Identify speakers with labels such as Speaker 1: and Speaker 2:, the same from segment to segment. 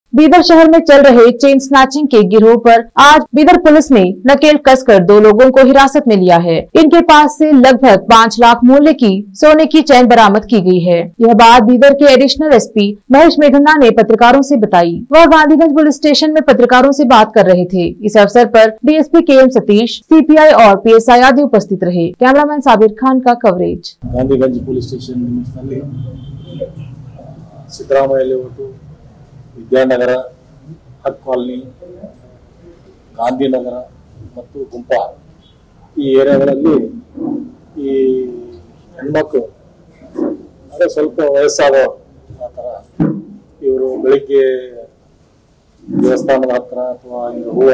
Speaker 1: बीदर शहर में चल रहे चेन स्नैचिंग के गिरोह पर आज बीदर पुलिस ने नकेल कसकर दो लोगों को हिरासत में लिया है इनके पास से लगभग पाँच लाख मूल्य की सोने की चैन बरामद की गई है यह बात बीदर के एडिशनल एसपी महेश मेघन्ना ने पत्रकारों से बताई वह गांधीगंज पुलिस स्टेशन में पत्रकारों से बात कर रहे थे इस अवसर पर DSP K M Satish CPI और पीएसआई आदि उपस्थित रहे कैमरामैन साबिर खान का कवरेज
Speaker 2: ಗಾಂಧಿಗಂಜ್ ಪೊಲೀಸ್ ಸ್ಟೇಷನ್ ಲಿಮಿಟ್ಸ್ನಲ್ಲಿ ಸಿದ್ದರಾಮಯ್ಯ ಲೇಔಟು ವಿದ್ಯಾನಗರ ಹಕ್ ಕಾಲನಿ ಗಾಂಧಿನಗರ ಮತ್ತು ಗುಂಪಾ ಈ ಏರಿಯಾಗಳಲ್ಲಿ ಈ ಹೆಣ್ಮಕ್ಳು ಅಂದರೆ ಸ್ವಲ್ಪ ವಯಸ್ಸಾದವರು ಆ ಥರ ಇವರು ಬೆಳಿಗ್ಗೆ ದೇವಸ್ಥಾನದ ಹತ್ರ ಅಥವಾ ಈಗ ಹೂವು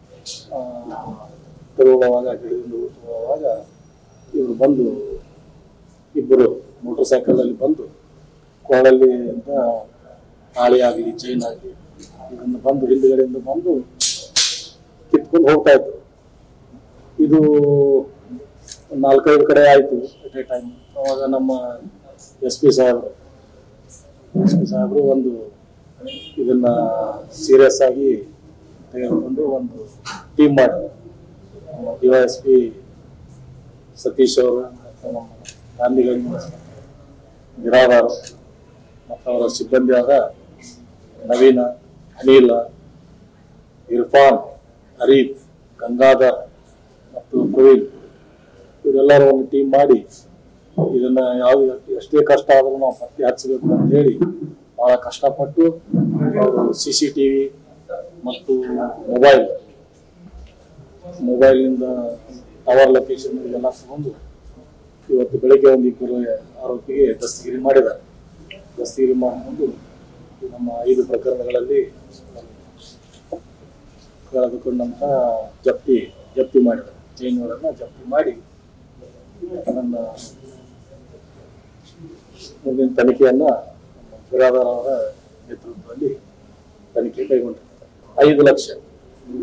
Speaker 2: ತರುವಾಗ ಗಿಡದಿಂದ ಹೂ ತರುವಾಗ ಇವರು ಬಂದು ಇಬ್ಬರು ಮೋಟರ್ ಸೈಕಲಲ್ಲಿ ಬಂದು ಕೊಳಲ್ಲಿ ಅಂತ ತಾಳಿ ಆಗಲಿ ಚೈನ್ ಆಗಲಿ ಇದನ್ನು ಬಂದು ಹಿಂದುಗಡೆಯಿಂದ ಬಂದು ಕಿತ್ಕೊಂಡು ಹೋಗ್ತಾ ಇದ್ರು ಇದು ಒಂದ್ ನಾಲ್ಕೈದು ಕಡೆ ಆಯಿತು ಅಟ್ ಎ ಟೈಮ್ ಅವಾಗ ನಮ್ಮ ಎಸ್ ಪಿ ಸಾಹೇಬರು ಎಸ್ ಪಿ ಸಾಹೇಬರು ಒಂದು ಇದನ್ನ ಸೀರಿಯಸ್ ಆಗಿ ತೆಗೆದುಕೊಂಡು ಒಂದು ಟೀಮ್ ಮಾಡಿದ್ರು ನಮ್ಮ D Y S P Satish ಅವರು ಮತ್ತು ನಮ್ಮ ಗಾಂಧಿಗಂಜ್ ಬಿರಾದಾರ್ ಮತ್ತು ಅವರ ಸಿಬ್ಬಂದಿಯಾದ ನವೀನ ಅನಿಲ ಇರ್ಫಾನ್ ಹರೀಫ್ ಗಂಗಾಧರ್ ಮತ್ತು ಪ್ರವೀಣ್ ಇವರೆಲ್ಲರೂ ಒಂದು ಟೀಮ್ ಮಾಡಿ ಇದನ್ನ ಯಾವ ಎಷ್ಟೇ ಕಷ್ಟ ಆದರೂ ನಾವು ಪತ್ತೆ ಹಚ್ಚಬೇಕು ಅಂತ ಹೇಳಿ ಬಹಳ ಕಷ್ಟಪಟ್ಟು ಅವರು ಸಿ ಸಿ ಟಿ ವಿ ಮತ್ತು ಮೊಬೈಲ್ ಮೊಬೈಲ್ನಿಂದ ಟವರ್ ಲೊಕೇಶನ್ ಇದೆಲ್ಲ ತಗೊಂಡು ಇವತ್ತು ಬೆಳಗ್ಗೆ ಒಂದು ಇಬ್ಬರು ಆರೋಪಿಗೆ ದಸ್ತಗಿರಿ ಮಾಡಿದ್ದಾರೆ ದಸ್ತಗಿರಿ ಮಾಡಿಕೊಂಡು ಈ ನಮ್ಮ ಐದು ಪ್ರಕರಣಗಳಲ್ಲಿ ಕಳೆದುಕೊಂಡಂತ ಜಪ್ತಿ ಜಪ್ತಿ ಮಾಡಿದ್ದಾರೆ ಚೈನ್ಗಳನ್ನು ಜಪ್ತಿ ಮಾಡಿ ಅದನ್ನು ಮುಂದಿನ ತನಿಖೆಯನ್ನ ನಮ್ಮ ಬಿರಾದಾರ್ ಅವರ ನೇತೃತ್ವದಲ್ಲಿ ತನಿಖೆ ಕೈಗೊಂಡಿರ್ತಾರೆ ಐದು ಲಕ್ಷ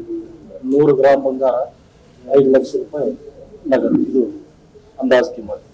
Speaker 2: ನೂರು ಗ್ರಾಮ್ ಬಂಗಾರ ಐದು ಲಕ್ಷ ರೂಪಾಯಿ ನಗದು ಇದು ಅಂದಾಜು ಕಿಮ್ಮತ್ತು